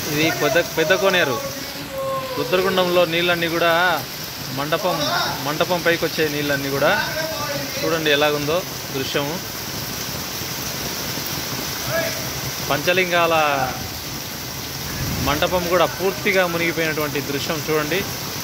ఇది పెద్ద పెద్ద కోనేరు రుద్రగుండంలో నీళ్ళన్నీ కూడా మండపం మండపం పైకి వచ్చే నీళ్ళన్నీ కూడా చూడండి ఎలాగుందో దృశ్యము పంచలింగాల మండపం కూడా పూర్తిగా మునిగిపోయినటువంటి దృశ్యం చూడండి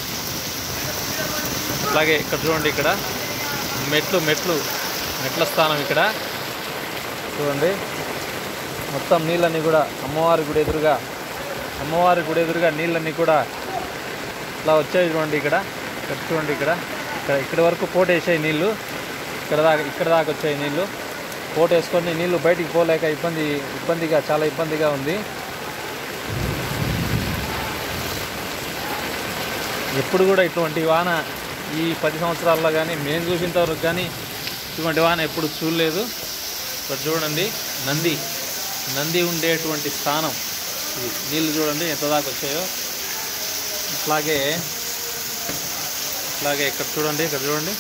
అలాగే ఇక్కడ చూడండి ఇక్కడ మెట్లు మెట్లు మెట్ల స్థానం ఇక్కడ చూడండి మొత్తం నీళ్ళన్నీ కూడా అమ్మవారి గుడి ఎదురుగా అమ్మవారి గుడి ఎదురుగా నీళ్ళన్నీ కూడా ఇట్లా వచ్చాయి చూడండి ఇక్కడ ఇక్కడ చూడండి ఇక్కడ ఇక్కడ ఇక్కడి వరకు పోటు వేసాయి నీళ్ళు ఇక్కడ దాకా ఇక్కడ దాకా వచ్చాయి నీళ్ళు పోటు వేసుకొని నీళ్ళు బయటికి పోలేక ఇబ్బంది ఇబ్బందిగా చాలా ఇబ్బందిగా ఉంది ఎప్పుడు కూడా ఇటువంటి వాన ఈ పది సంవత్సరాల్లో కానీ మేము చూసినంత వరకు కానీ ఇటువంటి వాన ఎప్పుడు చూడలేదు ఇక్కడ చూడండి నంది నంది ఉండేటువంటి స్థానం ఇది నీళ్ళు చూడండి ఎంత దాకా వచ్చాయో అట్లాగే అట్లాగే ఇక్కడ చూడండి ఇక్కడ చూడండి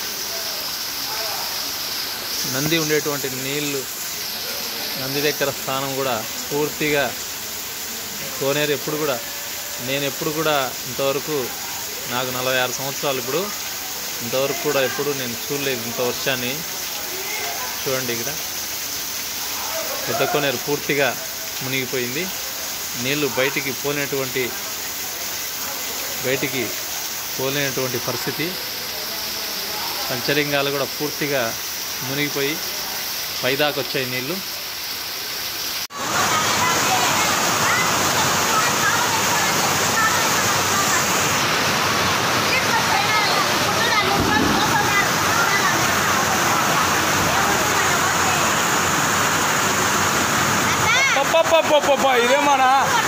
నంది ఉండేటువంటి నీళ్ళు నంది దగ్గర స్థానం కూడా పూర్తిగా కోనేరు ఎప్పుడు కూడా నేను ఎప్పుడు కూడా ఇంతవరకు నాకు నలభై ఆరు సంవత్సరాలు ఇప్పుడు ఇంతవరకు కూడా ఎప్పుడు నేను చూడలేదు ఇంత వర్షాన్ని చూడండి ఇక్కడ పెద్ద కోనేరు పూర్తిగా మునిగిపోయింది నీళ్లు బయటికి పోలేనటువంటి బయటికి పోలేనటువంటి పరిస్థితి పంచలింగాలు కూడా పూర్తిగా మునిగిపోయి పైదాకా వచ్చాయి నీళ్లు పప్ప ఇదేమన్నా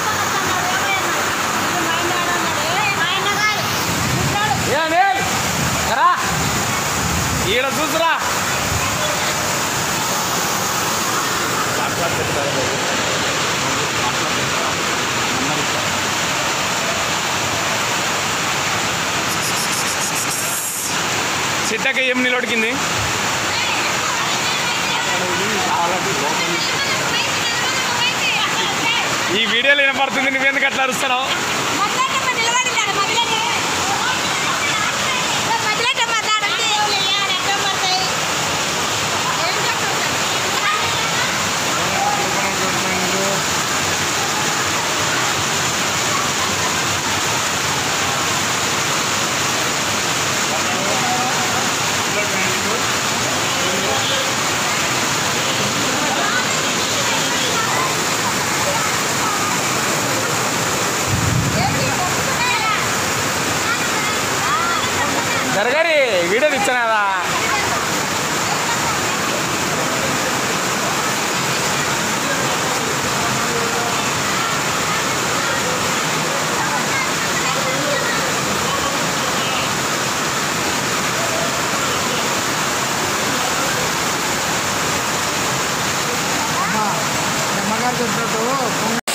ఏ అనిల్ రా ఈడ చూసురా చిట్టక ఏం నిలబడికింది ఈ వీడియోలో వినపడుతుంది నువ్వెందుకు అట్లా అరుస్తున్నావు జరగరి వీడియో తెచ్చాను కదా అమ్మగారు చెప్పినట్టు